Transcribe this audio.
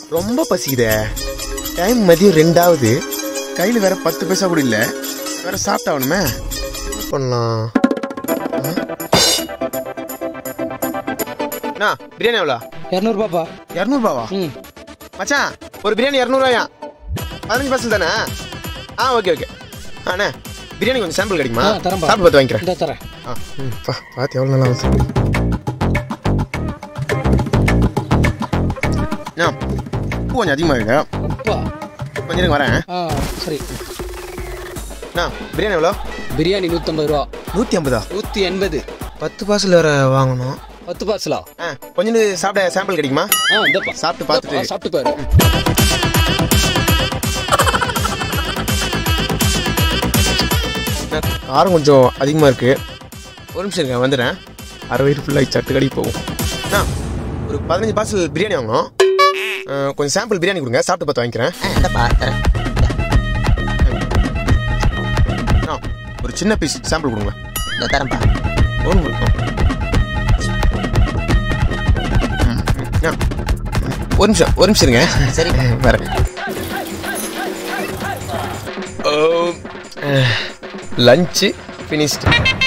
ரொம்ப பசிக்குதே டைம் மதியம் ரெண்டாவது கையில் வேற பத்து பைசா கூட இல்லை வேற சாப்பிட்டாகணுமே என்ன பண்ணலாம் அண்ணா பிரியாணி எவ்வளோ இரநூறுபாப்பா இரநூறுபாவா ம் மச்சான் ஒரு பிரியாணி இரநூறுவாயா பதினஞ்சு பர்சன்ட் தானே ஆ ஓகே ஓகே அண்ணா பிரியாணி கொஞ்சம் சாம்பிள் கிடைக்குமா ஆ, தரேன்பா. சாப்பிட்டு பார்த்து வாங்கிக்கிறேன் இந்த தரேன் ஆ ம் பா பார்த்து எவ்வளோ நல்லா வந்து அண்ணா உப்பு கொஞ்சம் அதிகமாக இருக்கு உப்பா கொஞ்சம் இருங்க வரேன் ஆ சரி அண்ணா பிரியாணி எவ்வளோ பிரியாணி நூற்றம்பது ரூபா நூற்றி ஐம்பதா நூற்றி எண்பது பத்து பார்சல் வேறு வாங்கணும் பத்து பார்சலா ஆ கொஞ்சம் சாப்பிட சாம்பிள் கிடைக்குமா ஆ இந்தப்பா சாப்பிட்டு பார்த்துட்டு. இந்தப்பா, சாப்பிட்டு பாரு அண்ணா, காரம் கொஞ்சம் அதிகமாக இருக்கு ஒரு நிமிஷம் இருங்க வந்துடுறேன் அரை வயிறு ஃபுல்லாக சட்டு கடி போகும் அண்ணா ஒரு பதினஞ்சு பார்சல் பிரியாணி வாங்கணும் ஆ, கொஞ்சம் சாம்பிள் பிரியாணி கொடுங்க சாப்பிட்டு பார்த்து வாங்கிக்கிறேன் அண்ணா, ஒரு சின்ன பீஸ் சாம்பிள் கொடுங்க தரேன்ப்பா ஒன்று ஒரு நிமிஷம் ஒரு நிமிஷம் இருங்க சரி வரேன் லஞ்சு ஃபினிஷ்டு